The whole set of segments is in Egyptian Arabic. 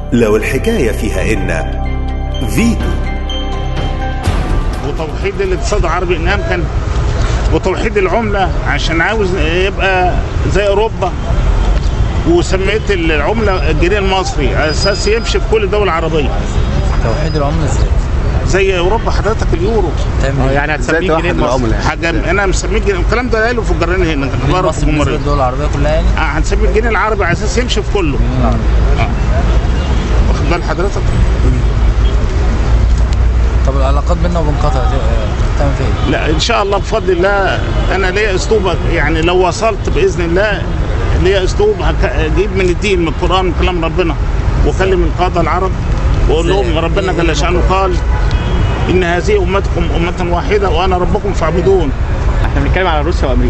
لو الحكاية فيها إن فيتو وتوحيد الاقتصاد العربي ان امكن وتوحيد العمله عشان عاوز يبقى زي اوروبا وسميت العمله الجنيه المصري على اساس يمشي في كل الدول العربيه توحيد العمله ازاي؟ زي اوروبا حضرتك اليورو تعمل ايه؟ يعني هتسميه جنيه المصري حاجه انا مسميه الجنيه الكلام ده قاله في الجرائد هنا الجنيه اخبار المصري بالنسبه الجمهوريه للدول العربيه كلها يعني؟ اه هنسميه الجنيه العربي على اساس يمشي في كله اه واخد بال حضرتك طب العلاقات بيننا وبين قطر دي- تعمل فيها ايه؟ لا ان شاء الله بفضل الله انا ليا اسلوب يعني لو وصلت باذن الله ليا اسلوب هك- اجيب من الدين من القران من كلام ربنا واكلم القاده العرب واقول لهم إزاي؟ ربنا إيه- جل إيه شانه قال ان هذه امتكم امه واحده وانا ربكم فاعبدون احنا بنتكلم على روسيا وامريكا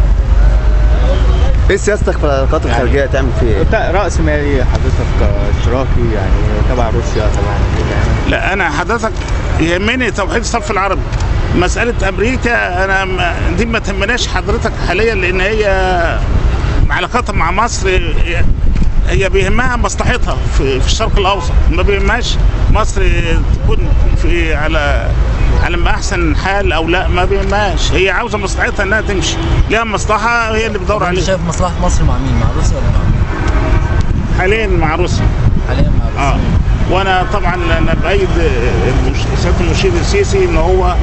ايه سياستك في العلاقات الخارجيه تعمل فيها ايه؟ انت راس مالي حضرتك اشتراكي يعني تبع روسيا تبع امريكا يعني لا انا حضرتك يهمني توحيد الصف العربي مساله امريكا انا ما- دي ما تهمناش حضرتك حاليا لان هي علاقاتها مع مصر هي- هي بيهمها مصلحتها في, في الشرق الاوسط ما بيهمهاش مصر تكون في على على ما احسن حال او لا ما بيهمهاش هي عاوزه مصلحتها انها تمشي ليها مصلحه هي اللي بتدور طب انت عليها شايف مصلحه مصر مع مين؟ مع روسيا ولا مع مين؟ حاليا مع روسيا حاليا مع روسيا اه وانا طبعا انا بايد المش- سياده المشير السيسي ان هو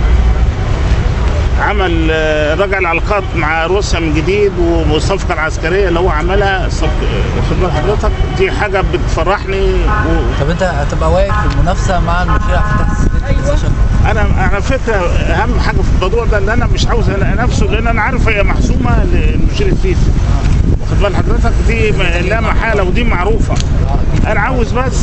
عمل آه، رجع العلاقات مع روسيا من جديد والصفقه العسكريه اللي هو عملها صف- آه، واخد بال حضرتك دي حاجه بتفرحني و- طب انت هتبقى واقف في المنافسه مع المشير عبد الفتاح السيسي اللي شاف انا على فكره اهم حاجه في الموضوع ده ان انا مش عاوز انا نفسه لان انا عارف هي محسومه للمشير السيسي واخد بال حضرتك دي م- لا محاله ودي معروفه انا عاوز بس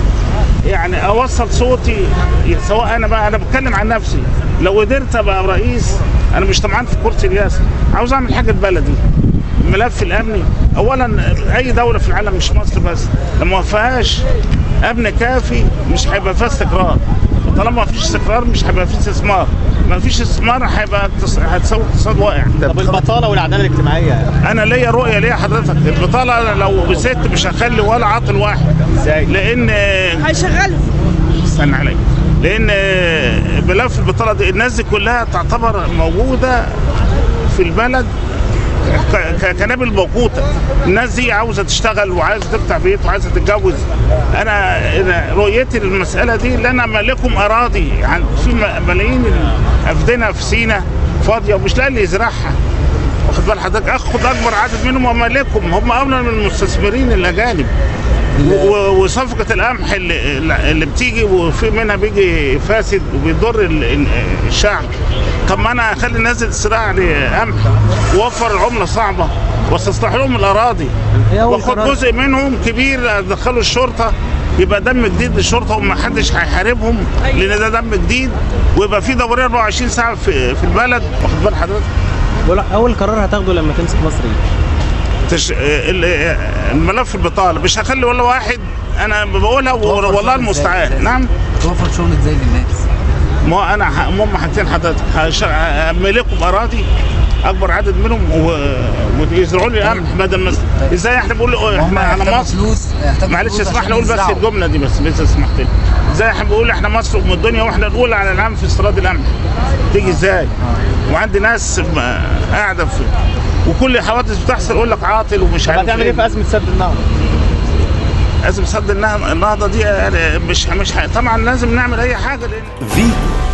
يعني اوصل صوتي سواء انا بقى انا بتكلم عن نفسي لو قدرت ابقى رئيس انا مش طمعان في كرسي الرئاسه عاوز اعمل حاجه لبلدي الملف الامني اولا اي دوله في العالم مش مصر بس لما ما فيهاش امن كافي مش هيبقى فيها استقرار طالما ما فيش استقرار مش هيبقى فيه استثمار ما فيش استثمار هيبقى اقتص- هتسوي اقتصاد واقع طب البطاله والعداله الاجتماعيه يعني انا ليا رؤيه ليا حضرتك البطاله لو بست مش هخلي ولا عاطل واحد ازاي؟ لان هيشغله استنى عليا لان ملف البطاله دي الناس دي كلها تعتبر موجوده في البلد ك- ك- كنابل موقوته الناس دي عاوزه تشتغل وعايزه تفتح بيت وعايزه تتجوز انا أنا رؤيتي للمساله دي ان انا مالكم اراضي عن في م- ملايين الافدنه في سينا فاضيه ومش لاقي اللي يزرعها واخد بال حضرتك اخد اكبر عدد منهم ومالكم هم اولى من المستثمرين الاجانب و- و- وصفقه القمح اللي, اللي بتيجي وفي منها بيجي فاسد وبيضر ال- ال- الشعب طب ما انا اخلي الناس دي تزرع لي قمح واوفر العمله صعبه واستصلح لهم الاراضي واخد جزء منهم كبير ادخله الشرطه يبقى دم جديد للشرطه ومحدش هيحاربهم لان ده دم جديد ويبقى في دوريه 24 ساعه في في البلد واخد بال حضرتك ولا اول قرار هتاخده لما تمسك مصر ايه؟ تش... ال- الملف البطاله مش هخلي ولا واحد انا بقولها توفر والله شغل المستعان إزاي؟ نعم توفر شغل ازاي للناس؟ ما هو انا ه- هم حاجتين حضرتك هش- هملكهم اراضي اكبر عدد منهم و... ويزرعوا لي قمح بدل ما ازاي احنا بنقول هم احنا على هيحتاجوا مصر فلوس هيحتاجوا معلش فلوس اسمح عشان لي اقول بس يزرعوا. الجمله دي بس بس سمحت لي ازاي احنا بنقول احنا مصر ام الدنيا واحنا نقول على العام في استيراد القمح تيجي ازاي وعندي ناس م- قاعده في وكل حوادث بتحصل يقول لك عاطل ومش طب عارف هتعمل ايه في ازمه سد النهضه؟ لازم صد النهضه النهضه دي يعني مش مش طبعا لازم نعمل اي حاجه لان فيتو